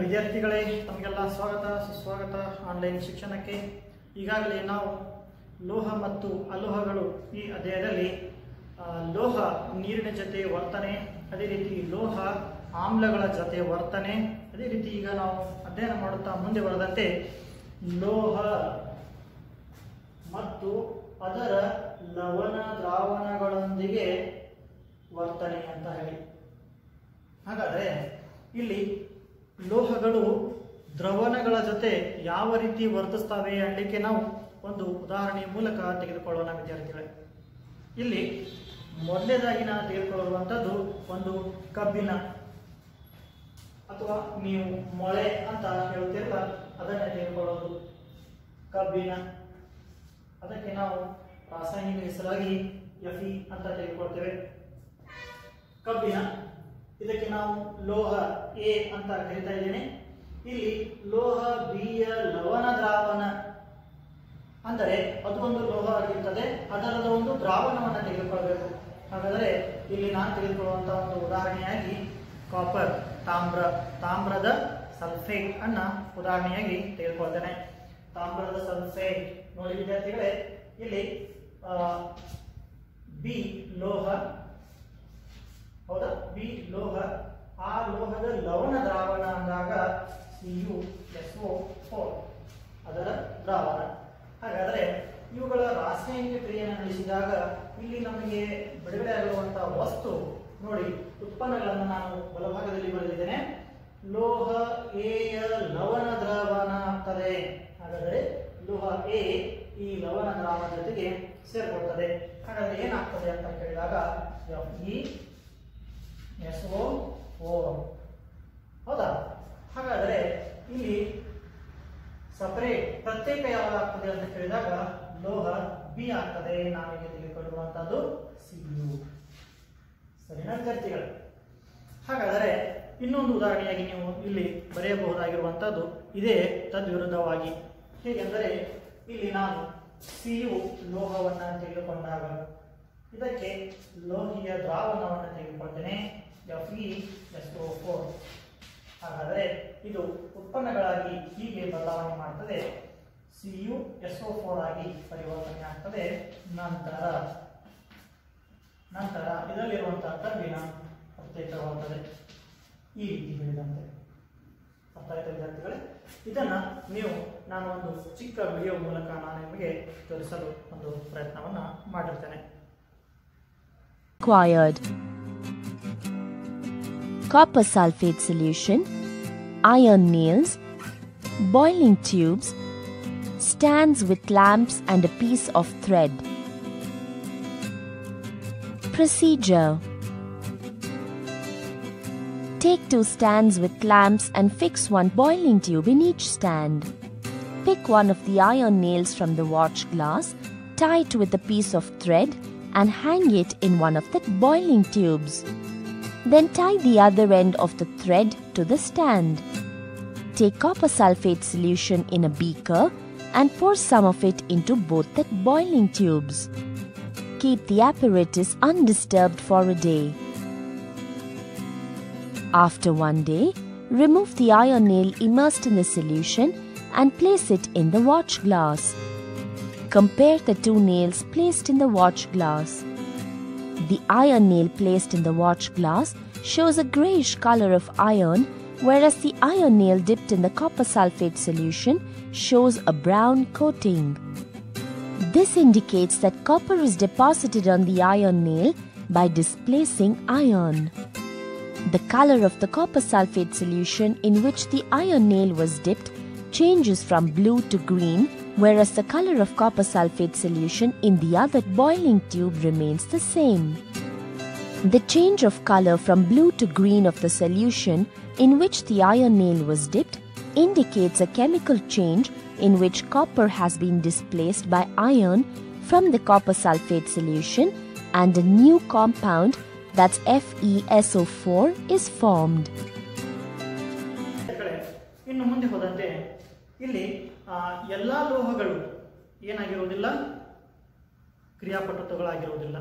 ವಿದ್ಯಾರ್ಥಿಗಳೇ ತಮಗೆಲ್ಲ ಸ್ವಾಗತ ಸುಸ್ವಾಗತ ಆನ್ಲೈನ್ ಶಿಕ್ಷಣಕ್ಕೆ ಈಗಾಗಲೇ ನಾವು ಲೋಹ ಮತ್ತು ಅಲೋಹಗಳು ಈ ಅಧ್ಯಾಯದಲ್ಲಿ ಆ, ಲೋಹ ನೀರಿನ ಜೊತೆ ವರ್ತನೆ ಅದೇ ರೀತಿ ಲೋಹ ಆಮ್ಲಗಳ ಜೊತೆ ವರ್ತನೆ ಅದೇ ರೀತಿ ಈಗ ನಾವು ಅಧ್ಯಯನ ಮಾಡುತ್ತಾ ಮುಂದೆ ಬರದಂತೆ ಲೋಹ ಮತ್ತು ಅದರ ಲವಣ ದ್ರಾವಣಗಳೊಂದಿಗೆ ವರ್ತನೆ ಅಂತ ಹೇಳಿ ಹಾಗಾದರೆ ಇಲ್ಲಿ ಲೋಹಗಳು ದ್ರವಣಗಳ ಜೊತೆ ಯಾವ ರೀತಿ ವರ್ತಿಸ್ತವೆ ಅನ್ನಲಿಕ್ಕೆ ನಾವು ಒಂದು ಉದಾಹರಣೆಯ ಮೂಲಕ ತೆಗೆದುಕೊಳ್ಳೋಣ ವಿದ್ಯಾರ್ಥಿಗಳೇ ಇಲ್ಲಿ ಮೊದಲನೇದಾಗಿ ನಾನು ತೆಗೆದುಕೊಳ್ಳುವಂಥದ್ದು ಒಂದು ಕಬ್ಬಿನ ಅಥವಾ ನೀವು ಮೊಳೆ ಅಂತ ಹೇಳ್ತಿರಲ್ಲ ಅದನ್ನೇ ತೆಗೆದುಕೊಳ್ಳೋದು ಕಬ್ಬಿನ ಅದಕ್ಕೆ ನಾವು ರಾಸಾಯನಿಕ ಹೆಸರಾಗಿ ಎಫಿ ಅಂತ ತೆಗೆದುಕೊಳ್ತೇವೆ ಕಬ್ಬಿನ ಇದಕ್ಕೆ ನಾವು ಲೋಹ ಎ ಅಂತ ಕರಿತಾ ಇದ್ದೇನೆ ಇಲ್ಲಿ ಲೋಹ ಬಿಯ ಲವಣ ದ್ರಾವಣ ಅಂದರೆ ಅದು ಒಂದು ಲೋಹ ಆಗಿರ್ತದೆ ಅದರದ ಒಂದು ದ್ರಾವಣವನ್ನು ತೆಗೆದುಕೊಳ್ಬೇಕು ಹಾಗಾದರೆ ಇಲ್ಲಿ ನಾನು ತೆಗೆದುಕೊಳ್ಳುವಂತಹ ಒಂದು ಉದಾಹರಣೆಯಾಗಿ ಕಾಪರ್ ತಾಮ್ರ ತಾಮ್ರದ ಸಲ್ಫೇಟ್ ಅನ್ನ ಉದಾಹರಣೆಯಾಗಿ ತೆಗೆದುಕೊಳ್ತೇನೆ ತಾಮ್ರದ ಸಲ್ಫೇಟ್ ನೋಡಿ ವಿದ್ಯಾರ್ಥಿಗಳೇ ಇಲ್ಲಿ ಬಿ ಲೋಹ ಹೌದಾ ಬಿ ಲೋಹ ಆ ಲೋಹದ ಲವಣ ದ್ರಾವಣ ಅಂದಾಗ C U S O four ಅದರ ದ್ರಾವಣ ಹಾಗಾದರೆ ಇವುಗಳ ರಾಸಾಯನಿಕ ಕ್ರಿಯೆಯನ್ನು ನಡೆಸಿದಾಗ ಇಲ್ಲಿ ನಮಗೆ ಬಿಡುಗಡೆ ಆಗಿರುವಂತಹ ವಸ್ತು ನೋಡಿ ಉತ್ಪನ್ನಗಳನ್ನು ನಾನು ಬಲಭಾಗದಲ್ಲಿ ಬರೆದಿದ್ದೇನೆ ಲೋಹ ಎಯ ಲವಣ ದ್ರಾವಣ ಆಗ್ತದೆ ಹಾಗಾದರೆ ಲೋಹ ಎ ಈ ಲವಣ ದ್ರಾವಣ ಜೊತೆಗೆ ಸೇರ್ಕೊಳ್ತದೆ ಹಾಗಾದ್ರೆ ಏನಾಗ್ತದೆ ಅಂತ ಕೇಳಿದಾಗ F E S O four ಹೌದಾ ಹಾಗಾದರೆ ಇಲ್ಲಿ ಸಪರೇಟ್ ಪ್ರತ್ಯೇಕ ಯಾವಾಗ ಆಗ್ತದೆ ಅಂತ ಕೇಳಿದಾಗ ಲೋಹ ಬಿ ಆಗ್ತದೆ ನಾವೀಗ ತೆಗೆದುಕೊಳ್ಳುವಂತದ್ದು ಸಿ ಯು ಸರಿನಾ ವಿದ್ಯಾರ್ಥಿಗಳು ಹಾಗಾದರೆ ಇನ್ನೊಂದು ಉದಾಹರಣೆಯಾಗಿ ನೀವು ಇಲ್ಲಿ ಬರೆಯಬಹುದಾಗಿರುವಂಥದ್ದು ಇದೇ ತದ್ವಿರುದ್ಧವಾಗಿ ಹೇಗೆಂದರೆ ಇಲ್ಲಿ ನಾನು ಸಿ ಯು ಲೋಹವನ್ನು ತೆಗೆದುಕೊಂಡಾಗ ಇದಕ್ಕೆ ಲೋಹಿಯ ದ್ರಾವಣವನ್ನು ತೆಗೆದುಕೊಳ್ತೇನೆ F E S O four ಹಾಗಾದರೆ ಇದು ಉತ್ಪನ್ನಗಳಾಗಿ ಹೀಗೆ ಬದಲಾವಣೆ ಮಾಡ್ತದೆ C U S O four ಆಗಿ ಪರಿವರ್ತನೆ ಆಗ್ತದೆ ನಂತರ ನಂತರ ಇದರಲ್ಲಿರುವಂತಹ ಕಬ್ಬಿನ ಪ್ರತ್ಯೇಕವಾಗುತ್ತದೆ ಈ ರೀತಿ ಹೇಳಿದಂತೆ ಅರ್ಥ ಆಯ್ತಾ ವಿದ್ಯಾರ್ಥಿಗಳೇ ಇದನ್ನ ನೀವು ನಾನು ಒಂದು ಚಿಕ್ಕ ವಿಡಿಯೋ ಮೂಲಕ ನಾನು ನಿಮಗೆ ತೋರಿಸಲು ಒಂದು ಪ್ರಯತ್ನವನ್ನ ಮಾಡಿರ್ತೇನೆ required copper sulfate solution, iron nails, boiling tubes, stands with lamps and a piece of thread. Procedure Take two stands with lamps and fix one boiling tube in each stand. Pick one of the iron nails from the watch glass, tie it with a piece of thread, and hang it in one of the boiling tubes. Then tie the other end of the thread to the stand. Take copper sulfate solution in a beaker and pour some of it into both the boiling tubes. Keep the apparatus undisturbed for a day. After one day, remove the iron nail immersed in the solution and place it in the watch glass. Compare the two nails placed in the watch glass. The iron nail placed in the watch glass shows a grayish color of iron, whereas the iron nail dipped in the copper sulfate solution shows a brown coating. This indicates that copper is deposited on the iron nail by displacing iron. The color of the copper sulfate solution in which the iron nail was dipped changes from blue to green, whereas the color of copper sulfate solution in the other boiling tube remains the same. The change of color from blue to green of the solution in which the iron nail was dipped indicates a chemical change in which copper has been displaced by iron from the copper sulfate solution and a new compound that's FeSO4 is formed. ಕಡೆ ಇನ್ನು ಮುಂದೆ ಹೋದಂತೆ ಇಲ್ಲಿ ಆ, ಎಲ್ಲಾ ಲೋಹಗಳು ಏನಾಗಿರುವುದಿಲ್ಲ ಕ್ರಿಯಾಪಟುತ್ವಗಳಾಗಿರುವುದಿಲ್ಲ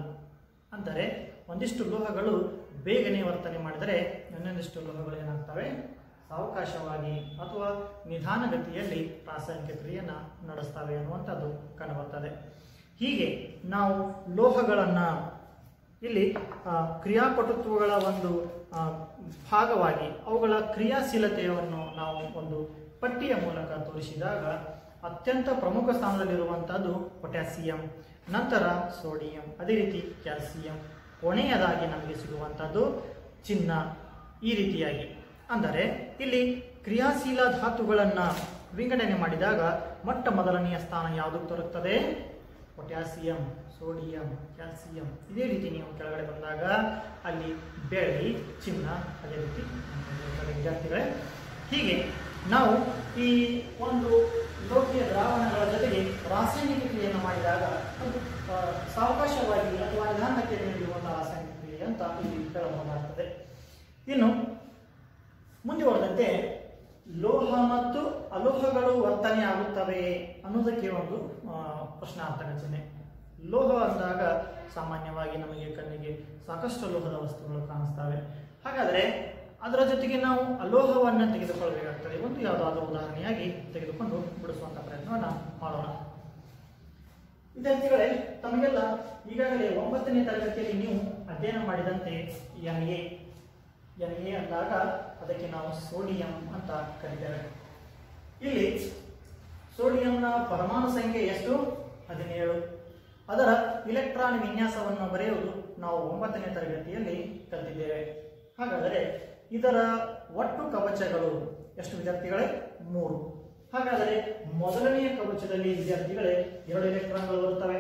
ಅಂದರೆ ಒಂದಿಷ್ಟು ಲೋಹಗಳು ಬೇಗನೆ ವರ್ತನೆ ಮಾಡಿದರೆ ಇನ್ನೊಂದಿಷ್ಟು ಲೋಹಗಳು ಏನಾಗ್ತವೆ ಸಾವಕಾಶವಾಗಿ ಅಥವಾ ನಿಧಾನಗತಿಯಲ್ಲಿ ರಾಸಾಯನಿಕ ಕ್ರಿಯೆಯನ್ನು ನಡೆಸ್ತವೆ ಅನ್ನುವಂಥದ್ದು ಕಂಡುಬರ್ತದೆ ಹೀಗೆ ನಾವು ಲೋಹಗಳನ್ನು ಇಲ್ಲಿ ಆ, ಕ್ರಿಯಾಪಟುತ್ವಗಳ ಒಂದು ಆ, ಭಾಗವಾಗಿ ಅವುಗಳ ಕ್ರಿಯಾಶೀಲತೆಯನ್ನು ನಾವು ಒಂದು ಪಟ್ಟಿಯ ಮೂಲಕ ತೋರಿಸಿದಾಗ ಅತ್ಯಂತ ಪ್ರಮುಖ ಸ್ಥಾನದಲ್ಲಿರುವಂಥದ್ದು ಪೊಟ್ಯಾಸಿಯಂ ನಂತರ ಸೋಡಿಯಂ ಅದೇ ರೀತಿ ಕ್ಯಾಲ್ಸಿಯಂ ಕೊನೆಯದಾಗಿ ನಮಗೆ ಸಿಗುವಂಥದ್ದು ಚಿನ್ನ ಈ ರೀತಿಯಾಗಿ ಅಂದರೆ ಇಲ್ಲಿ ಕ್ರಿಯಾಶೀಲ ಧಾತುಗಳನ್ನು ವಿಂಗಡಣೆ ಮಾಡಿದಾಗ ಮೊಟ್ಟ ಮೊದಲನೆಯ ಸ್ಥಾನ ಯಾವುದಕ್ಕೆ ದೊರಕುತ್ತದೆ ಪೊಟ್ಯಾಸಿಯಂ ಸೋಡಿಯಂ ಕ್ಯಾಲ್ಸಿಯಂ ಇದೇ ರೀತಿ ನೀವು ಕೆಳಗಡೆ ಬಂದಾಗ ಅಲ್ಲಿ ಬೆಳ್ಳಿ ಚಿನ್ನ ಅದೇ ರೀತಿ ಇರ್ತದೆ ವಿದ್ಯಾರ್ಥಿಗಳೇ ಹೀಗೆ ನಾವು ಈ ಒಂದು ಲೋಕಿಯ ದ್ರಾವಣಗಳ ಜೊತೆಗೆ ರಾಸಾಯನಿಕ ಕ್ರಿಯೆಯನ್ನು ಮಾಡಿದಾಗ ಅದು ಆ, ಸಾವಕಾಶವಾಗಿ ಅಥವಾ ನಿಧಾನಕ್ಕೆ ನೀಡುವಂತಹ ರಾಸಾಯನಿಕ ಕ್ರಿಯೆ ಅಂತ ಇಲ್ಲಿ ಹೇಳಬಹುದಾಗ್ತದೆ ಇನ್ನು ಮುಂದುವರೆದಂತೆ ಲೋಹ ಮತ್ತು ಅಲೋಹಗಳು ವರ್ತನೆ ಆಗುತ್ತವೆ ಅನ್ನೋದಕ್ಕೆ ಒಂದು ಆ, ಪ್ರಶ್ನಾರ್ಥಕ ಚಿಹ್ನೆ ಲೋಹ ಅಂದಾಗ ಸಾಮಾನ್ಯವಾಗಿ ನಮಗೆ ಕಣ್ಣಿಗೆ ಸಾಕಷ್ಟು ಲೋಹದ ವಸ್ತುಗಳು ಕಾಣಿಸ್ತವೆ ಹಾಗಾದರೆ ಅದರ ಜೊತೆಗೆ ನಾವು ಅಲೋಹವನ್ನು ತೆಗೆದುಕೊಳ್ಳಬೇಕಾಗ್ತದೆ ಒಂದು ಯಾವುದಾದ್ರೂ ಉದಾಹರಣೆಯಾಗಿ ತೆಗೆದುಕೊಂಡು ಬಿಡಿಸುವಂಥ ಪ್ರಯತ್ನವನ್ನು ಮಾಡೋಣ ವಿದ್ಯಾರ್ಥಿಗಳೇ ತಮಗೆಲ್ಲ ಈಗಾಗಲೇ ಒಂಬತ್ತನೇ ತರಗತಿಯಲ್ಲಿ ನೀವು ಅಧ್ಯಯನ ಮಾಡಿದಂತೆ ಎನ್ ಎ ಎನ್ ಎ ಅಂದಾಗ ಅದಕ್ಕೆ ನಾವು ಸೋಡಿಯಂ ಅಂತ ಕರಿತೇವೆ ಇಲ್ಲಿ ಸೋಡಿಯಂನ ಪರಮಾಣು ಸಂಖ್ಯೆ ಎಷ್ಟು ಹದಿನೇಳು ಅದರ ಇಲೆಕ್ಟ್ರಾನ್ ವಿನ್ಯಾಸವನ್ನು ಬರೆಯುವುದು ನಾವು ಒಂಬತ್ತನೇ ತರಗತಿಯಲ್ಲಿ ಕಲಿತಿದ್ದೇವೆ ಹಾಗಾದರೆ ಇದರ ಒಟ್ಟು ಕವಚಗಳು ಎಷ್ಟು ವಿದ್ಯಾರ್ಥಿಗಳೇ ಮೂರು ಹಾಗಾದರೆ ಮೊದಲನೆಯ ಕವಚದಲ್ಲಿ ವಿದ್ಯಾರ್ಥಿಗಳೇ ಎರಡು ಇಲೆಕ್ಟ್ರಾನ್ಗಳು ಬರುತ್ತವೆ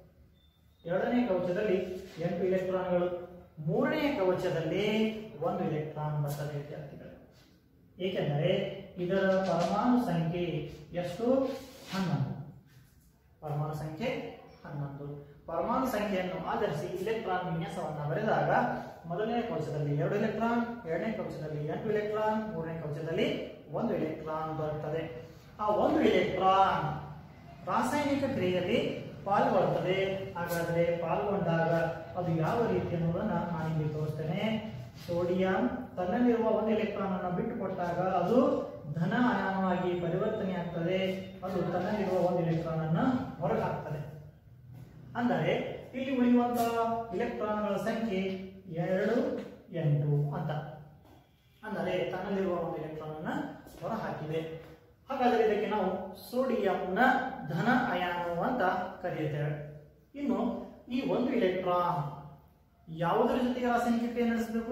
ಎರಡನೇ ಕವಚದಲ್ಲಿ ಎಂಟು ಇಲೆಕ್ಟ್ರಾನ್ಗಳು ಮೂರನೇ ಕವಚದಲ್ಲಿ ಒಂದು ಇಲೆಕ್ಟ್ರಾನ್ ಬರ್ತದೆ ವಿದ್ಯಾರ್ಥಿಗಳು ಏಕೆಂದರೆ ಇದರ ಪರಮಾಣು ಸಂಖ್ಯೆ ಎಷ್ಟು ಹನ್ನೊಂದು ಪರಮಾಣು ಸಂಖ್ಯೆ ಹನ್ನೊಂದು ಪರಮಾಣು ಸಂಖ್ಯೆಯನ್ನು ಆಧರಿಸಿ ಇಲೆಕ್ಟ್ರಾನ್ ವಿನ್ಯಾಸವನ್ನು ಬರೆದಾಗ ಮೊದಲನೇ ಕವಚದಲ್ಲಿ ಎರಡು ಇಲೆಕ್ಟ್ರಾನ್ ಎರಡನೇ ಕವಚದಲ್ಲಿ ಎಂಟು ಇಲೆಕ್ಟ್ರಾನ್ ಮೂರನೇ ಕವಚದಲ್ಲಿ ಒಂದು ಇಲೆಕ್ಟ್ರಾನ್ ಬರುತ್ತದೆ ಆ ಒಂದು ಇಲೆಕ್ಟ್ರಾನ್ ರಾಸಾಯನಿಕ ಕ್ರಿಯೆಯಲ್ಲಿ ಪಾಲ್ಗೊಳ್ಳುತ್ತದೆ ಹಾಗಾದರೆ ಪಾಲ್ಗೊಂಡಾಗ ಅದು ಯಾವ ರೀತಿ ಅನ್ನೋದನ್ನ ನಾನು ಇಲ್ಲಿ ತೋರಿಸ್ತೇನೆ ಸೋಡಿಯಂ ತನ್ನಲ್ಲಿರುವ ಒಂದು ಎಲೆಕ್ಟ್ರಾನ್ ಅನ್ನು ಬಿಟ್ಟು ಕೊಟ್ಟಾಗ ಅದು ಧನ ಅಯಾನವಾಗಿ ಪರಿವರ್ತನೆ ಆಗ್ತದೆ ಅದು ತನ್ನಲ್ಲಿರುವ ಒಂದು ಎಲೆಕ್ಟ್ರಾನ್ ಅನ್ನ ಹೊರಗೆ ಹಾಕ್ತದೆ ಅಂದರೆ ಇಲ್ಲಿ ಉಳಿಯುವಂತಹ ಇಲೆಕ್ಟ್ರಾನ್ಗಳ ಸಂಖ್ಯೆ ಎರಡು ಎಂಟು ಅಂತ ಅಂದರೆ ತನ್ನಲ್ಲಿರುವ ಒಂದು ಎಲೆಕ್ಟ್ರಾನ್ ಅನ್ನ ಹೊರ ಹಾಕಿದೆ ಹಾಗಾದರೆ ಇದಕ್ಕೆ ನಾವು ಸೋಡಿಯಂನ ಧನ ಅಯಾನು ಅಂತ ಕರೆಯುತ್ತೇವೆ ಇನ್ನು ಈ ಒಂದು ಇಲೆಕ್ಟ್ರಾನ್ ಯಾವುದರ ಜೊತೆಗೆ ರಾಸಾಯನಿಕ ಕ್ರಿಯೆ ನಡೆಸಬೇಕು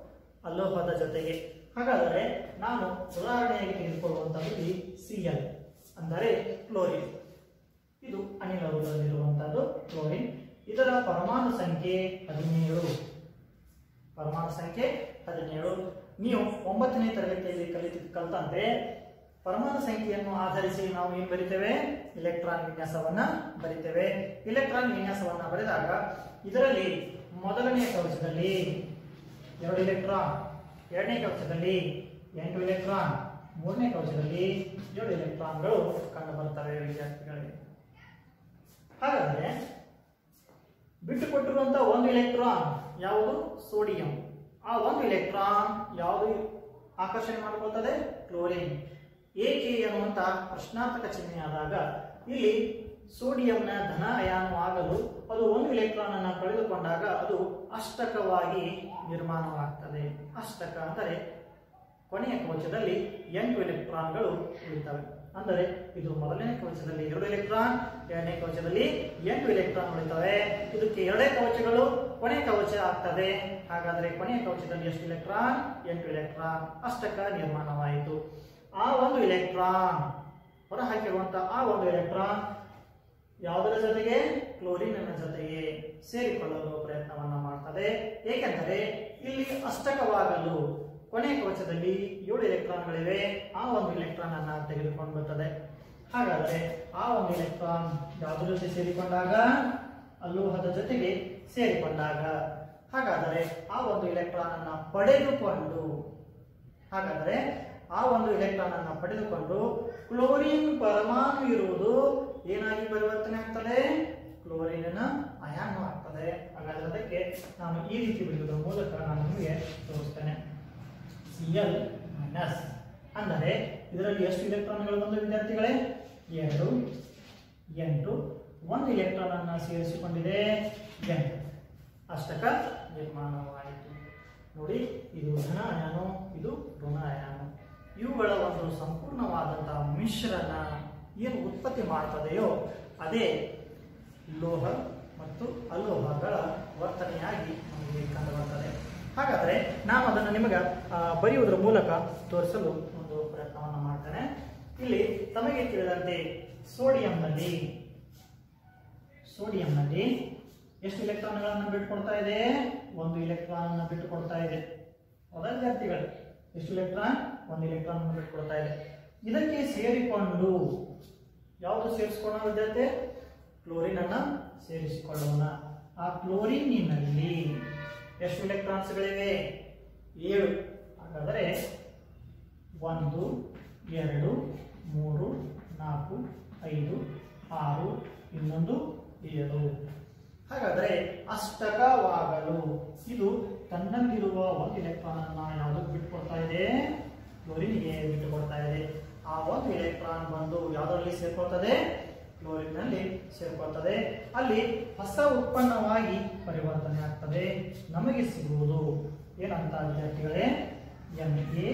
ಅಲೋಹದ ಜೊತೆಗೆ ಹಾಗಾದರೆ ನಾನು ಉದಾಹರಣೆಯಾಗಿ ತೆಗೆದುಕೊಳ್ಳುವಂಥದ್ದು ಇಲ್ಲಿ ಸಿ ಎಲ್ ಅಂದರೆ ಕ್ಲೋರಿನ್ ಇದು ಅನಿಲ ರೂಪದಲ್ಲಿರುವಂತಹದ್ದು ಕ್ಲೋರಿನ್ ಇದರ ಪರಮಾಣು ಸಂಖ್ಯೆ ಹದಿನೇಳು ಪರಮಾಣು ಸಂಖ್ಯೆ ಹದಿನೇಳು ನೀವು ಒಂಬತ್ತನೇ ತರಗತಿಯಲ್ಲಿ ಕಲಿತ ಕಲಿತಂತೆ ಪರಮಾಣು ಸಂಖ್ಯೆಯನ್ನು ಆಧರಿಸಿ ನಾವು ಏನು ಬರಿತೇವೆ ಇಲೆಕ್ಟ್ರಾನ್ ವಿನ್ಯಾಸವನ್ನ ಬರಿತೇವೆ ಇಲೆಕ್ಟ್ರಾನ್ ವಿನ್ಯಾಸವನ್ನ ಬರೆದಾಗ ಇದರಲ್ಲಿ ಮೊದಲನೆಯ ಕವಚದಲ್ಲಿ ಎರಡು ಇಲೆಕ್ಟ್ರಾನ್ ಎರಡನೇ ಕವಚದಲ್ಲಿ ಎಂಟು ಇಲೆಕ್ಟ್ರಾನ್ ಮೂರನೇ ಕವಚದಲ್ಲಿ ಏಳು ಇಲೆಕ್ಟ್ರಾನ್ಗಳು ಕಂಡು ಬರ್ತವೆ ವಿದ್ಯಾರ್ಥಿಗಳಿಗೆ ಹಾಗಾದರೆ ಬಿಟ್ಟುಕೊಟ್ಟಿರುವಂತಹ ಒಂದು ಇಲೆಕ್ಟ್ರಾನ್ ಯಾವುದು ಸೋಡಿಯಂ ಆ ಒಂದು ಇಲೆಕ್ಟ್ರಾನ್ ಯಾವುದು ಆಕರ್ಷಣೆ ಮಾಡಿಕೊಳ್ತದೆ ಕ್ಲೋರಿನ್ ಏಕೆ ಅನ್ನುವಂತ ಪ್ರಶ್ನಾರ್ಥಕ ಚಿಹ್ನೆ ಆದಾಗ ಇಲ್ಲಿ ಸೋಡಿಯಂನ ಧನ ಅಯಾನು ಆಗಲು ಅದು ಒಂದು ಇಲೆಕ್ಟ್ರಾನ್ ಅನ್ನು ಕಳೆದುಕೊಂಡಾಗ ಅದು ಅಷ್ಟಕವಾಗಿ ನಿರ್ಮಾಣವಾಗ್ತದೆ ಅಷ್ಟಕ ಅಂದರೆ ಕೊನೆಯ ಕವಚದಲ್ಲಿ ಎಂಟು ಎಲೆಕ್ಟ್ರಾನ್ಗಳು ಉಳಿತವೆ ಅಂದರೆ ಇದು ಮೊದಲನೇ ಕವಚದಲ್ಲಿ ಎರಡು ಎಲೆಕ್ಟ್ರಾನ್ ಎರಡನೇ ಕವಚದಲ್ಲಿ ಎಂಟು ಎಲೆಕ್ಟ್ರಾನ್ ಉಳಿತವೆ ಇದಕ್ಕೆ ಎರಡೇ ಕವಚಗಳು ಕೊನೆ ಕವಚ ಆಗ್ತದೆ ಹಾಗಾದರೆ ಕೊನೆಯ ಕವಚದಲ್ಲಿ ಎಷ್ಟು ಇಲೆಕ್ಟ್ರಾನ್ ಎಂಟು ಇಲೆಕ್ಟ್ರಾನ್ ಅಷ್ಟಕ ನಿರ್ಮಾಣವಾಯಿತು ಆ ಒಂದು ಇಲೆಕ್ಟ್ರಾನ್ ಹೊರ ಹಾಕಿರುವಂತಹ ಆ ಒಂದು ಎಲೆಕ್ಟ್ರಾನ್ ಯಾವುದರ ಜೊತೆಗೆ ಕ್ಲೋರಿನ್ನ ಜೊತೆಗೆ ಸೇರಿಕೊಳ್ಳಲು ಪ್ರಯತ್ನವನ್ನ ಮಾಡ್ತದೆ ಏಕೆಂದರೆ ಇಲ್ಲಿ ಅಷ್ಟಕವಾಗಲು ಕೊನೆಯ ಕವಚದಲ್ಲಿ ಏಳು ಎಲೆಕ್ಟ್ರಾನ್ಗಳಿವೆ ಆ ಒಂದು ಇಲೆಕ್ಟ್ರಾನ್ ಅನ್ನ ತೆಗೆದುಕೊಂಡು ಬರ್ತದೆ ಹಾಗಾದರೆ ಆ ಒಂದು ಇಲೆಕ್ಟ್ರಾನ್ ಯಾವುದ್ರ ಜೊತೆ ಸೇರಿಕೊಂಡಾಗ ಅಲೋಹದ ಜೊತೆಗೆ ಸೇರಿಕೊಂಡಾಗ ಹಾಗಾದರೆ ಆ ಒಂದು ಇಲೆಕ್ಟ್ರಾನ್ ಅನ್ನ ಪಡೆದುಕೊಂಡು ಹಾಗಾದರೆ ಆ ಒಂದು ಇಲೆಕ್ಟ್ರಾನ್ ಅನ್ನ ಪಡೆದುಕೊಂಡು ಕ್ಲೋರಿನ್ ಪರಮಾಣು ಇರುವುದು ಏನಾಗಿ ಪರಿವರ್ತನೆ ಆಗ್ತದೆ ಕ್ಲೋರಿನ್ ಅಯಾನು ಆಗ್ತದೆ ಹಾಗಾದ್ರೆ ಅದಕ್ಕೆ ನಾನು ಈ ರೀತಿ ಬರೆಯುವುದರ ಮೂಲಕ ನಾನು ನಿಮಗೆ ತೋರಿಸ್ತೇನೆ ಸಿ ಎಲ್ ಮೈನಸ್ ಅಂದರೆ ಇದರಲ್ಲಿ ಎಷ್ಟು ಇಲೆಕ್ಟ್ರಾನ್ಗಳು ಬಂದು ವಿದ್ಯಾರ್ಥಿಗಳೇ ಎರಡು ಎಂಟು ಒಂದು ಇಲೆಕ್ಟ್ರಾನ್ ಅನ್ನು ಸೇರಿಸಿಕೊಂಡಿದೆ ಎಂಟು ಅಷ್ಟಕ ನಿರ್ಮಾಣವಾಯಿತು ನೋಡಿ ಇದು ಧನ ಅಯಾನು ಇದು ಋಣ ಅಯಾನು ಇವುಗಳ ಒಂದು ಸಂಪೂರ್ಣವಾದಂತಹ ಮಿಶ್ರಣ ಏನು ಉತ್ಪತ್ತಿ ಮಾಡ್ತದೆಯೋ ಅದೇ ಲೋಹ ಮತ್ತು ಅಲೋಹಗಳ ವರ್ತನೆಯಾಗಿ ನಮಗೆ ಕಂಡುಬರ್ತದೆ ಹಾಗಾದರೆ ನಾನು ಅದನ್ನು ನಿಮಗೆ ಆ, ಬರೆಯುವುದರ ಮೂಲಕ ತೋರಿಸಲು ಒಂದು ಪ್ರಯತ್ನವನ್ನು ಮಾಡ್ತೇನೆ ಇಲ್ಲಿ ತಮಗೆ ತಿಳಿದಂತೆ ಸೋಡಿಯಂನಲ್ಲಿ ಸೋಡಿಯಂನಲ್ಲಿ ಎಷ್ಟು ಇಲೆಕ್ಟ್ರಾನ್ಗಳನ್ನು ಬಿಟ್ಟುಕೊಡ್ತಾ ಇದೆ ಒಂದು ಇಲೆಕ್ಟ್ರಾನ್ ಅನ್ನು ಬಿಟ್ಟುಕೊಡ್ತಾ ಇದೆ ಹೌದಾ ವಿದ್ಯಾರ್ಥಿಗಳು ಎಷ್ಟು ಇಲೆಕ್ಟ್ರಾನ್ ಒಂದು ಇಲೆಕ್ಟ್ರಾನ್ ಅನ್ನು ಬಿಟ್ಟುಕೊಡ್ತಾ ಇದೆ ಇದಕ್ಕೆ ಸೇರಿಕೊಂಡು ಯಾವುದು ಸೇರಿಸ್ಕೊಳ್ಳೋಣ ವಿದ್ಯಾರ್ಥಿ ಕ್ಲೋರಿನ್ ಅನ್ನ ಸೇರಿಸಿಕೊಳ್ಳೋಣ ಆ ಕ್ಲೋರಿನ್ನಿನಲ್ಲಿ ಎಷ್ಟು ಇಲೆಕ್ಟ್ರಾನ್ಸ್ಗಳಿವೆ ಏಳು ಹಾಗಾದರೆ ಒಂದು ಎರಡು ಮೂರು ನಾಲ್ಕು ಐದು ಆರು ಇನ್ನೊಂದು ಏಳು ಹಾಗಾದರೆ ಅಷ್ಟಕವಾಗಲು ಇದು ತನ್ನಲ್ಲಿರುವ ಒಂದು ಎಲೆಕ್ಟ್ರಾನ್ ಅನ್ನ ಯಾವುದಕ್ಕೆ ಬಿಟ್ಟುಕೊಡ್ತಾ ಇದೆ ಕ್ಲೋರಿನ್ಗೆ ಬಿಟ್ಟುಕೊಡ್ತಾ ಇದೆ ಆ ಒಂದು ಎಲೆಕ್ಟ್ರಾನ್ ಬಂದು ಯಾವುದರಲ್ಲಿ ಸೇರ್ಕೊಳ್ತದೆ ಕ್ಲೋರಿನ್ ನಲ್ಲಿ ಸೇರ್ಕೊಳ್ತದೆ ಅಲ್ಲಿ ಹೊಸ ಉತ್ಪನ್ನವಾಗಿ ಪರಿವರ್ತನೆ ಆಗ್ತದೆ ನಮಗೆ ಸಿಗುವುದು ಏನಂತ ವಿದ್ಯಾರ್ಥಿಗಳೇ ಎಂ ಎ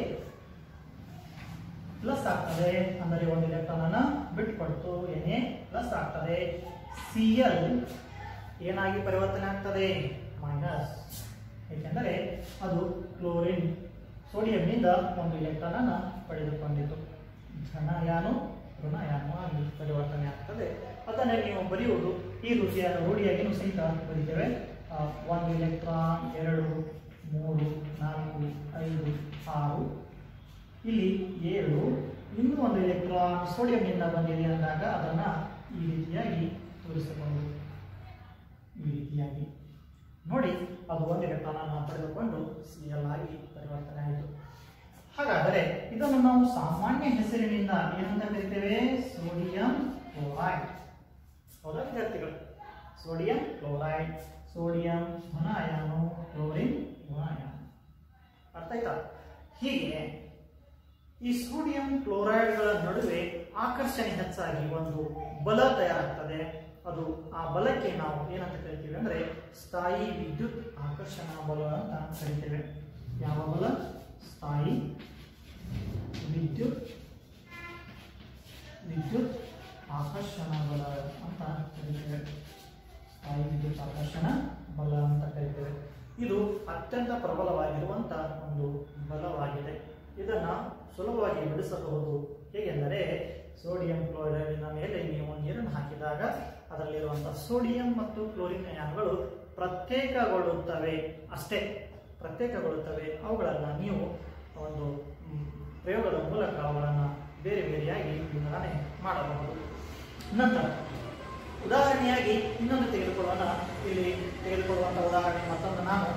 ಪ್ಲಸ್ ಆಗ್ತದೆ ಅಂದರೆ ಒಂದು ಎಲೆಕ್ಟ್ರಾನ್ ಅನ್ನ ಬಿಟ್ಕೊಡ್ತು ಎನ್ ಎ ಪ್ಲಸ್ ಆಗ್ತದೆ ಸಿ ಎಲ್ ಏನಾಗಿ ಪರಿವರ್ತನೆ ಆಗ್ತದೆ ಮೈನಸ್ ಏಕೆಂದರೆ ಅದು ಕ್ಲೋರಿನ್ ಸೋಡಿಯಂನಿಂದ ಒಂದು ಎಲೆಕ್ಟ್ರಾನ್ ಅನ್ನ ಪಡೆದುಕೊಂಡಿತು ಧನಯಾನು ಋಣಯಾನು ಆಗಿ ಪರಿವರ್ತನೆ ಆಗ್ತದೆ ಅದನ್ನೇ ನೀವು ಬರೆಯುವುದು ಈ ರೀತಿಯ ರೂಢಿಯಾಗಿಯೂ ಸಹಿತ ಬರೀತೇವೆ ಆ, ಒಂದು ಎಲೆಕ್ಟ್ರಾನ್ ಎರಡು ಮೂರು ನಾಲ್ಕು ಐದು ಆರು ಇಲ್ಲಿ ಏಳು ಇನ್ನೂ ಒಂದು ಎಲೆಕ್ಟ್ರಾನ್ ಸೋಡಿಯಂನಿಂದ ಬಂದಿದೆ ಅಂದಾಗ ಅದನ್ನ ಈ ರೀತಿಯಾಗಿ ತೋರಿಸಬಹುದು ಈ ರೀತಿಯಾಗಿ ನೋಡಿ ಅದು ಒಂದು ಎಲೆಕ್ಟ್ರಾನ್ ಅನ್ನು ಪಡೆದುಕೊಂಡು ಸಿ ಎಲ್ ಆಗಿ ಪರಿವರ್ತನೆ ಆಯಿತು ಹಾಗಾದರೆ ಇದನ್ನು ನಾವು ಸಾಮಾನ್ಯ ಹೆಸರಿನಿಂದ ಏನಂತ ಕರಿತೇವೆ ಸೋಡಿಯಂ ಕ್ಲೋರೈಡ್ ಹೌದಾ ವಿದ್ಯಾರ್ಥಿಗಳು ಸೋಡಿಯಂ ಕ್ಲೋರೈಡ್ ಸೋಡಿಯಂ ಘನ ಅಯಾನು ಕ್ಲೋರಿನ್ ಘನ ಅಯಾನು ಅರ್ಥ ಆಯ್ತಾ ಹೀಗೆ ಈ ಸೋಡಿಯಂ ಕ್ಲೋರೈಡ್ಗಳ ನಡುವೆ ಆಕರ್ಷಣೆ ಹೆಚ್ಚಾಗಿ ಒಂದು ಬಲ ತಯಾರಾಗ್ತದೆ ಅದು ಆ ಬಲಕ್ಕೆ ನಾವು ಏನಂತ ಕರಿತೀವಿ ಅಂದ್ರೆ ಸ್ಥಾಯಿ ವಿದ್ಯುತ್ ಆಕರ್ಷಣಾ ಬಲ ಅಂತ ಕರಿತೇವೆ ಯಾವ ಬಲ ಸ್ಥಾಯಿ ವಿದ್ಯುತ್ ವಿದ್ಯುತ್ ಆಕರ್ಷಣ ಬಲ ಅಂತ ಕರಿತೇವೆ ಸ್ಥಾಯಿ ವಿದ್ಯುತ್ ಆಕರ್ಷಣ ಬಲ ಅಂತ ಕರಿತೇವೆ ಇದು ಅತ್ಯಂತ ಪ್ರಬಲವಾಗಿರುವಂತ ಒಂದು ಬಲವಾಗಿದೆ ಇದನ್ನ ಸುಲಭವಾಗಿ ಬಿಡಿಸಬಹುದು ಹೇಗೆಂದರೆ ಸೋಡಿಯಂ ಕ್ಲೋರೈಡಿನ ಮೇಲೆ ನೀವು ನೀರನ್ನು ಹಾಕಿದಾಗ ಅದರಲ್ಲಿರುವಂತಹ ಸೋಡಿಯಂ ಮತ್ತು ಕ್ಲೋರಿನ್ ಅಯಾನುಗಳು ಪ್ರತ್ಯೇಕಗೊಳ್ಳುತ್ತವೆ ಅಷ್ಟೇ ಪ್ರತ್ಯೇಕಗೊಳ್ಳುತ್ತವೆ ಅವುಗಳನ್ನು ನೀವು ಒಂದು ಮ್, ಪ್ರಯೋಗದ ಮೂಲಕ ಅವುಗಳನ್ನು ಬೇರೆ ಬೇರೆಯಾಗಿ ವಿಂಗಡಣೆ ಮಾಡಬಹುದು ನಂತರ ಉದಾಹರಣೆಯಾಗಿ ಇನ್ನೊಂದು ತೆಗೆದುಕೊಳ್ಳೋಣ ಇಲ್ಲಿ ತೆಗೆದುಕೊಳ್ಳುವಂಥ ಉದಾಹರಣೆ ಮತ್ತೊಂದು ನಾನು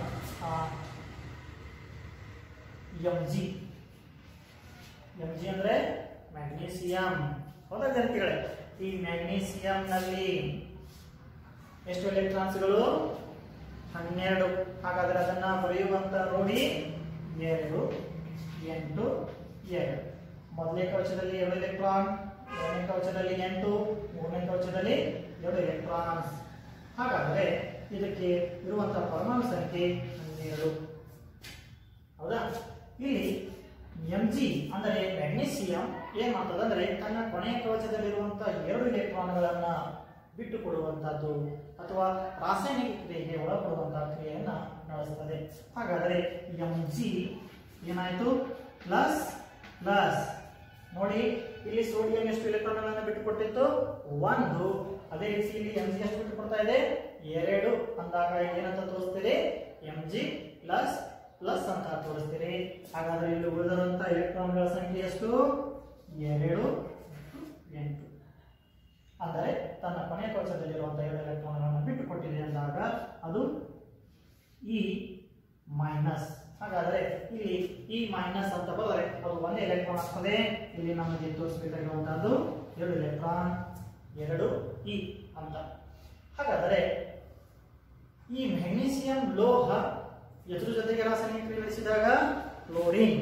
ಎಂ ಜಿ ಎಂ ಜಿ ಅಂದ್ರೆ ಮ್ಯಾಗ್ನೀಸಿಯಂ ಹೌದಾ ವಿದ್ಯಾರ್ಥಿಗಳೇ ಈ ಮ್ಯಾಗ್ನೀಸಿಯಂನಲ್ಲಿ ಎಷ್ಟು ಎಲೆಕ್ಟ್ರಾನ್ಸ್ಗಳು ಹನ್ನೆರಡು ಹಾಗಾದ್ರೆ ಅದನ್ನ ಬರೆಯುವಂತ ನೋಡಿ ಎರಡು ಎಂಟು ಎರಡು ಮೊದಲನೇ ಕವಚದಲ್ಲಿ ಎರಡು ಎಲೆಕ್ಟ್ರಾನ್ ಎರಡನೇ ಕವಚದಲ್ಲಿ ಎಂಟು ಮೂರನೇ ಕವಚದಲ್ಲಿ ಎರಡು ಎಲೆಕ್ಟ್ರಾನ್ಸ್ ಹಾಗಾದರೆ ಇದಕ್ಕೆ ಇರುವಂತಹ ಪರಮಾಣು ಸಂಖ್ಯೆ ಹನ್ನೆರಡು ಹೌದಾ ಇಲ್ಲಿ ಎಂ ಜಿ ಅಂದರೆ ಮ್ಯಾಗ್ನೀಸಿಯಂ ಏನ್ ಮಾಡ್ತದೆ ಅಂದ್ರೆ ತನ್ನ ಕೊನೆಯ ಕವಚದಲ್ಲಿರುವಂತಹ ಎರಡು ಎಲೆಕ್ಟ್ರಾನ್ಗಳನ್ನ ಬಿಟ್ಟು ಕೊಡುವಂತಹದ್ದು ಅಥವಾ ರಾಸಾಯನಿಕ ಕ್ರಿಯೆಗೆ ಒಳಪಡುವಂತಹ ಕ್ರಿಯೆಯನ್ನ ನಡೆಸ್ತದೆ ಹಾಗಾದರೆ ಎಂ ಜಿ ಏನಾಯ್ತು ಪ್ಲಸ್ ಪ್ಲಸ್ ನೋಡಿ ಇಲ್ಲಿ ಸೋಡಿಯಂ ಎಷ್ಟು ಎಲೆಕ್ಟ್ರಾನ್ಗಳನ್ನು ಬಿಟ್ಟು ಕೊಟ್ಟಿತ್ತು ಒಂದು ಅದೇ ರೀತಿ ಇಲ್ಲಿ ಎಂ ಜಿ ಎಷ್ಟು ಬಿಟ್ಟು ಕೊಡ್ತಾ ಇದೆ ಎರಡು ಅಂದಾಗ ಏನಂತ ತೋರಿಸ್ತೀರಿ ಎಂ ಜಿ ಪ್ಲಸ್ ಪ್ಲಸ್ ಅಂತ ತೋರಿಸ್ತೀರಿ ಹಾಗಾದ್ರೆ ಇಲ್ಲಿ ಉಳಿದಿರುವಂತಹ ಎಲೆಕ್ಟ್ರಾನ್ಗಳ ಸಂಖ್ಯೆ ಎಷ್ಟು ಎರಡು ಮತ್ತು ಎಂಟು ಅಂದರೆ ತನ್ನ ಕೊನೆಯ ಕವಚದಲ್ಲಿರುವಂತಹ ಎರಡು ಎಲೆಕ್ಟ್ರಾನ್ಗಳನ್ನು ಬಿಟ್ಟು ಕೊಟ್ಟಿದೆ ಅಂದಾಗ ಅದು ಇ ಮೈನಸ್ ಹಾಗಾದರೆ ಇಲ್ಲಿ ಇ ಮೈನಸ್ ಅಂತ ಬಂದರೆ ಅದು ಒಂದೇ ಎಲೆಕ್ಟ್ರಾನ್ ಆಗ್ತದೆ ಇಲ್ಲಿ ನಮಗೆ ತೋರಿಸಬೇಕಾಗಿರುವಂತಹದ್ದು ಎರಡು ಎಲೆಕ್ಟ್ರಾನ್ ಎರಡು ಇ ಅಂತ ಹಾಗಾದರೆ ಈ ಮೆಗ್ನೀಸಿಯಂ ಲೋಹ ಎದುರು ಜೊತೆಗೆ ರಾಸಾಯನಿಕ ಕ್ರಿಯೆ ನಡೆಸಿದಾಗ ಕ್ಲೋರಿನ್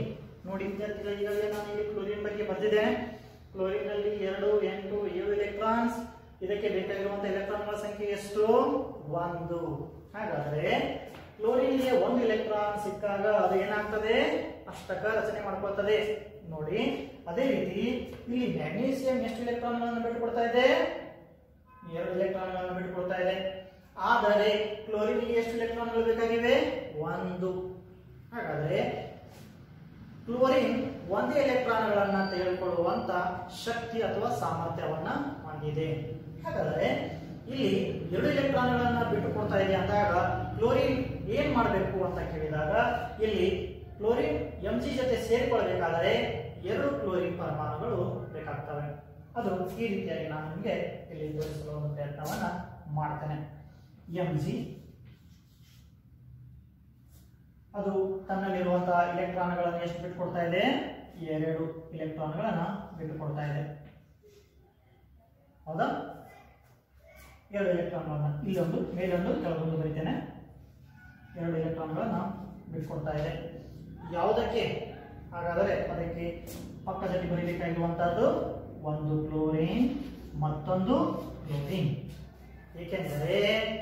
ನೋಡಿ ವಿದ್ಯಾರ್ಥಿಗಳು ಈಗಾಗಲೇ ನಾನು ಇಲ್ಲಿ ಕ್ಲೋರಿನ್ ಬಗ್ಗೆ ಬರೆದಿದ್ದೇನೆ ಕ್ಲೋರಿನ್ ನಲ್ಲಿ ಎರಡು ಎಂಟು ಏಳು ಎಲೆಕ್ಟ್ರಾನ್ಸ್ ಇದಕ್ಕೆ ಬೇಕಾಗಿರುವಂತಹ ಎಲೆಕ್ಟ್ರಾನ್ಗಳ ಸಂಖ್ಯೆ ಎಷ್ಟು ಒಂದು ಹಾಗಾದ್ರೆ ಕ್ಲೋರಿನ್ಗೆ ಒಂದು ಎಲೆಕ್ಟ್ರಾನ್ ಸಿಕ್ಕಾಗ ಅದು ಏನಾಗ್ತದೆ ಅಷ್ಟಕ ರಚನೆ ಮಾಡ್ಕೊಳ್ತದೆ ನೋಡಿ ಅದೇ ರೀತಿ ಇಲ್ಲಿ ಮ್ಯಾಗ್ನೀಸಿಯಂ ಎಷ್ಟು ಎಲೆಕ್ಟ್ರಾನ್ಗಳನ್ನು ಬಿಟ್ಟುಕೊಡ್ತಾ ಇದೆ ಎರಡು ಎಲೆಕ್ಟ್ರಾನ್ಗಳನ್ನು ಬಿಟ್ಟುಕೊಡ್ತಾ ಇದೆ ಆದರೆ ಕ್ಲೋರಿನ್ಗೆ ಎಷ್ಟು ಎಲೆಕ್ಟ್ರಾನ್ಗಳು ಬೇಕಾಗಿವೆ ಒಂದು ಹಾಗಾದ್ರೆ ಕ್ಲೋರಿನ್ ಒಂದೇ ಎಲೆಕ್ಟ್ರಾನ್ಗಳನ್ನ ತೆಗೆದುಕೊಳ್ಳುವಂತ ಶಕ್ತಿ ಅಥವಾ ಸಾಮರ್ಥ್ಯವನ್ನ ಹೊಂದಿದೆ ಹಾಗಾದ್ರೆ ಇಲ್ಲಿ ಎರಡು ಎಲೆಕ್ಟ್ರಾನ್ಗಳನ್ನ ಬಿಟ್ಟು ಕೊಡ್ತಾ ಇದೆ ಅಂದಾಗ ಕ್ಲೋರಿನ್ ಏನ್ ಮಾಡಬೇಕು ಅಂತ ಕೇಳಿದಾಗ ಇಲ್ಲಿ ಕ್ಲೋರಿನ್ ಎಂ ಜಿ ಜೊತೆ ಸೇರಿಕೊಳ್ಬೇಕಾದರೆ ಎರಡು ಕ್ಲೋರಿನ್ ಪರಮಾಣುಗಳು ಬೇಕಾಗ್ತವೆ ಅದು ಈ ರೀತಿಯಾಗಿ ನಾನು ನಿಮಗೆ ಇಲ್ಲಿ ತೋರಿಸಲು ಒಂದು ಪ್ರಯತ್ನವನ್ನ ಮಾಡ್ತೇನೆ ಎಂ ಜಿ ಅದು ತನ್ನಲ್ಲಿರುವಂತಹ ಇಲೆಕ್ಟ್ರಾನ್ಗಳನ್ನು ಎಷ್ಟು ಬಿಟ್ಟುಕೊಡ್ತಾ ಇದೆ ಎರಡು ಇಲೆಕ್ಟ್ರಾನ್ಗಳನ್ನ ಬಿಟ್ಟುಕೊಡ್ತಾ ಇದೆ ಹೌದಾ ಎರಡು ಎಲೆಕ್ಟ್ರಾನ್ಗಳನ್ನ ಇಲ್ಲೊಂದು ಮೇಲೊಂದು ಕೆಳಗೊಂದು ಬರೀತೇನೆ ಎರಡು ಎಲೆಕ್ಟ್ರಾನ್ಗಳನ್ನ ಬಿಟ್ಕೊಡ್ತಾ ಇದೆ ಯಾವುದಕ್ಕೆ ಹಾಗಾದರೆ ಅದಕ್ಕೆ ಪಕ್ಕದಲ್ಲಿ ಬರೀಬೇಕಾಗಿರುವಂತಹದ್ದು ಒಂದು ಕ್ಲೋರಿನ್ ಮತ್ತೊಂದು ಕ್ಲೋರಿನ್ ಏಕೆಂದರೆ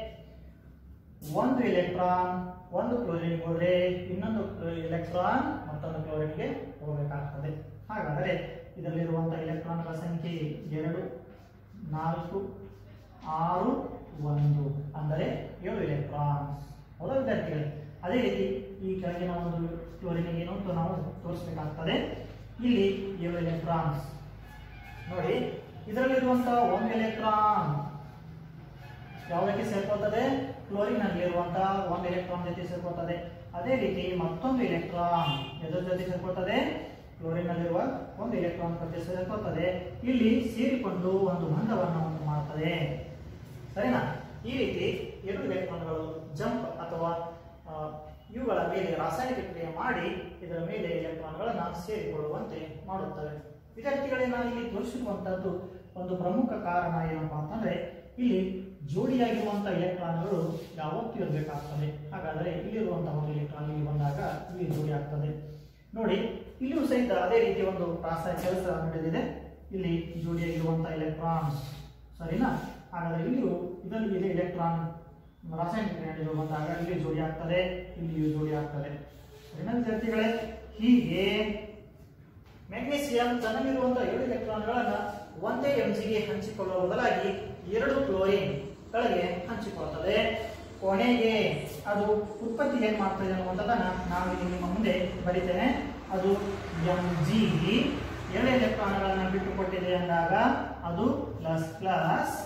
ಒಂದು ಎಲೆಕ್ಟ್ರಾನ್ ಒಂದು ಕ್ಲೋರಿನ್ ಹೋದ್ರೆ ಇನ್ನೊಂದು ಎಲೆಕ್ಟ್ರಾನ್ ಮತ್ತೊಂದು ಕ್ಲೋರಿನ್ಗೆ ಹೋಗಬೇಕಾಗ್ತದೆ ಹಾಗಾದರೆ ಇದರಲ್ಲಿರುವಂತಹ ಎಲೆಕ್ಟ್ರಾನ್ಗಳ ಸಂಖ್ಯೆ ಎರಡು ನಾಲ್ಕು ಆರು ಒಂದು ಅಂದರೆ ಏಳು ಎಲೆಕ್ಟ್ರಾನ್ ಹೌದಾ ವಿದ್ಯಾರ್ಥಿಗಳೇ ಅದೇ ರೀತಿ ಈ ಕೆಳಗಿನ ಒಂದು ಕ್ಲೋರಿನ್ ಏನು ಅಂತ ನಾವು ತೋರಿಸಬೇಕಾಗ್ತದೆ ಇಲ್ಲಿ ಏಳು ಎಲೆಕ್ಟ್ರಾನ್ಸ್ ನೋಡಿ ಇದರಲ್ಲಿರುವಂತಹ ಒಂದು ಎಲೆಕ್ಟ್ರಾನ್ ಯಾವುದಕ್ಕೆ ಸೇರ್ಕೊಳ್ತದೆ ಕ್ಲೋರಿನ್ ನಲ್ಲಿರುವಂತಹ ಒಂದು ಎಲೆಕ್ಟ್ರಾನ್ ಜೊತೆ ಸೇರ್ಕೊಳ್ತದೆ ಅದೇ ರೀತಿ ಮತ್ತೊಂದು ಎಲೆಕ್ಟ್ರಾನ್ ಎದರ ಜೊತೆ ಸೇರ್ಕೊಳ್ತದೆ ಕ್ಲೋರಿನ್ ನಲ್ಲಿರುವ ಒಂದು ಎಲೆಕ್ಟ್ರಾನ್ ಜೊತೆ ಸೇರ್ಕೊಳ್ತದೆ ಇಲ್ಲಿ ಸೇರಿಕೊಂಡು ಒಂದು ಬಂಧವನ್ನು ಉಂಟು ಮಾಡ್ತದೆ ಸರಿನಾ ಈ ರೀತಿ ಎರಡು ಎಲೆಕ್ಟ್ರಾನ್ಗಳು ಜಂಪ್ ಅಥವಾ ಆ, ಇವುಗಳ ಮೇಲೆ ರಾಸಾಯನಿಕ ಕ್ರಿಯೆ ಮಾಡಿ ಇದರ ಮೇಲೆ ಎಲೆಕ್ಟ್ರಾನ್ಗಳನ್ನು ಸೇರಿಕೊಳ್ಳುವಂತೆ ಮಾಡುತ್ತವೆ ವಿದ್ಯಾರ್ಥಿಗಳೇ ನಾನು ಇಲ್ಲಿ ತೋರಿಸಿರುವಂತಹದ್ದು ಒಂದು ಪ್ರಮುಖ ಕಾರಣ ಏನಪ್ಪಾ ಅಂತಂದ್ರೆ ಇಲ್ಲಿ ಜೋಡಿಯಾಗಿರುವಂತಹ ಎಲೆಕ್ಟ್ರಾನ್ಗಳು ಯಾವತ್ತೂ ಇರಬೇಕಾಗ್ತದೆ ಹಾಗಾದರೆ ಇಲ್ಲಿರುವಂತಹ ಒಂದು ಎಲೆಕ್ಟ್ರಾನ್ ಇಲ್ಲಿ ಬಂದಾಗ ಇಲ್ಲಿ ಜೋಡಿ ಆಗ್ತದೆ ನೋಡಿ ಇಲ್ಲಿಯೂ ಸಹಿತ ಅದೇ ರೀತಿ ಒಂದು ರಾಸಾಯನಿಕ ಕೆಲಸ ನಡೆದಿದೆ ಇಲ್ಲಿ ಜೋಡಿಯಾಗಿರುವಂತಹ ಎಲೆಕ್ಟ್ರಾನ್ಸ್ ಸರಿನಾ ಹಾಗಾದ್ರೆ ಇಲ್ಲಿಯೂ ಇದರಲ್ಲಿ ಇಲ್ಲಿ ಎಲೆಕ್ಟ್ರಾನ್ ರಾಸಾಯನಿಕ ಕ್ರಿಯೆ ನಡೆದು ಬಂದಾಗ ಇಲ್ಲಿ ಜೋಡಿ ಆಗ್ತದೆ ಇಲ್ಲಿಯೂ ಜೋಡಿ ಆಗ್ತದೆ ಸರಿನಾ ವಿದ್ಯಾರ್ಥಿಗಳೇ ಹೀಗೆ ಮೆಗ್ನೀಸಿಯಂ ತನ್ನಲ್ಲಿರುವಂತಹ ಏಳು ಎಲೆಕ್ಟ್ರಾನ್ಗಳನ್ನು ಒಂದೇ ಎಂಜಿಗೆ ಹಂಚಿಕೊಳ್ಳುವ ಬದಲಾಗಿ ಎರಡು ಕ್ಲೋರಿನ್ ಗಳಿಗೆ ಹಂಚಿಕೊಳ್ಳುತ್ತದೆ ಕೊನೆಗೆ ಅದು ಉತ್ಪತ್ತಿ ಏನ್ ಮಾಡ್ತದೆ ಅನ್ನುವಂಥದ್ದನ್ನ ನಾವು ಇಲ್ಲಿ ನಿಮ್ಮ ಮುಂದೆ ಬರಿತೇನೆ ಅದು ಎಂ ಜಿ ಎರಡು ಎಲೆಕ್ಟ್ರಾನ್ಗಳನ್ನು ಬಿಟ್ಟುಕೊಟ್ಟಿದೆ ಅಂದಾಗ ಅದು ಪ್ಲಸ್ ಪ್ಲಸ್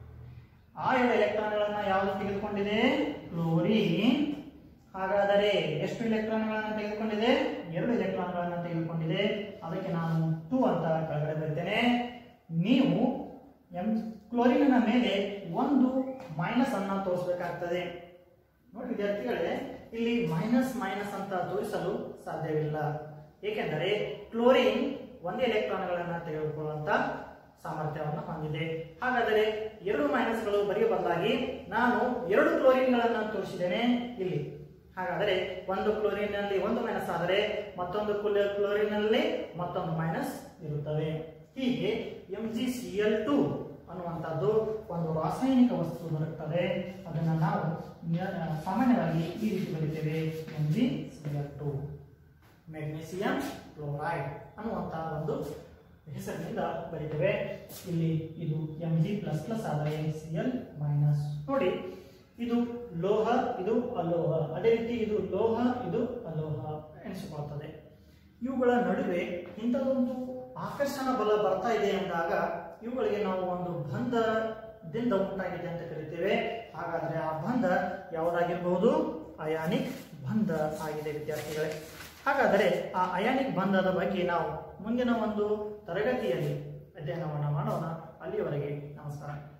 ಆ ಎರಡು ಎಲೆಕ್ಟ್ರಾನ್ಗಳನ್ನ ಯಾವುದು ತೆಗೆದುಕೊಂಡಿದೆ ಕ್ಲೋರಿನ್ ಹಾಗಾದರೆ ಎಷ್ಟು ಎಲೆಕ್ಟ್ರಾನ್ಗಳನ್ನು ತೆಗೆದುಕೊಂಡಿದೆ ಎರಡು ಎಲೆಕ್ಟ್ರಾನ್ಗಳನ್ನು ತೆಗೆದುಕೊಂಡಿದೆ ಅದಕ್ಕೆ ನಾನು ಟೂ ಅಂತ ಕೆಳಗಡೆ ಬರ್ತೇನೆ ನೀವು ಎಂ ಕ್ಲೋರಿನ್ನ ಮೇಲೆ ಒಂದು ಮೈನಸ್ ಅನ್ನ ತೋರಿಸಬೇಕಾಗ್ತದೆ ನೋಡಿ ವಿದ್ಯಾರ್ಥಿಗಳೇ ಇಲ್ಲಿ ಮೈನಸ್ ಮೈನಸ್ ಅಂತ ತೋರಿಸಲು ಸಾಧ್ಯವಿಲ್ಲ ಏಕೆಂದರೆ ಕ್ಲೋರಿನ್ ಒಂದೇ ಎಲೆಕ್ಟ್ರಾನ್ಗಳನ್ನು ತೆಗೆದುಕೊಳ್ಳುವಂತ ಸಾಮರ್ಥ್ಯವನ್ನು ಹೊಂದಿದೆ ಹಾಗಾದರೆ ಎರಡು ಮೈನಸ್ಗಳು ಬರೆಯುವ ಬದಲಾಗಿ ನಾನು ಎರಡು ಕ್ಲೋರಿನ್ಗಳನ್ನು ತೋರಿಸಿದ್ದೇನೆ ಇಲ್ಲಿ ಹಾಗಾದರೆ ಒಂದು ಕ್ಲೋರಿನ್ ನಲ್ಲಿ ಒಂದು ಮೈನಸ್ ಆದರೆ ಮತ್ತೊಂದು ಕ್ಲೋ- ಕ್ಲೋರಿನ್ ನಲ್ಲಿ ಮತ್ತೊಂದು ಮೈನಸ್ ಇರುತ್ತವೆ ಹೀಗೆ M G C L two ಅನ್ನುವಂಥದ್ದು ಒಂದು ರಾಸಾಯನಿಕ ವಸ್ತು ಬರುತ್ತದೆ ಅದನ್ನು ನಾವು ನ- ಸಾಮಾನ್ಯವಾಗಿ ಈ ರೀತಿ ಬರೀತೇವೆ M G C L two magnesium chloride ಅನ್ನುವಂತಹ ಒಂದು ಹೆಸರಿನಿಂದ ಬರೀತೇವೆ ಇಲ್ಲಿ ಇದು ಎಂ ಜಿ ಪ್ಲಸ್ ಪ್ಲಸ್ ಆದರೆ ಸಿ ಎಲ್ ಮೈನಸ್ ನೋಡಿ ಇದು ಲೋಹ ಇದು ಅಲೋಹ ಅದೇ ರೀತಿ ಇದು ಲೋಹ ಇದು ಅಲೋಹ ಎನಿಸಿಕೊಳ್ಳುತ್ತದೆ ಇವುಗಳ ನಡುವೆ ಇಂಥದೊಂದು ಆಕರ್ಷಣ ಬಲ ಬರ್ತಾ ಇದೆ ಅಂದಾಗ ಇವುಗಳಿಗೆ ನಾವು ಒಂದು ಬಂಧದಿಂದ ಉಂಟಾಗಿದೆ ಅಂತ ಕರಿತೇವೆ ಹಾಗಾದ್ರೆ ಆ ಬಂಧ ಯಾವುದಾಗಿರಬಹುದು ಅಯಾನಿಕ್ ಬಂಧ ಆಗಿದೆ ವಿದ್ಯಾರ್ಥಿಗಳೇ ಹಾಗಾದರೆ ಆ ಅಯಾನಿಕ್ ಬಂಧದ ಬಗ್ಗೆ ನಾವು ಮುಂದಿನ ಒಂದು ತರಗತಿಯಲ್ಲಿ ಅಧ್ಯಯನವನ್ನು ಮಾಡೋಣ ಅಲ್ಲಿಯವರೆಗೆ ನಮಸ್ಕಾರ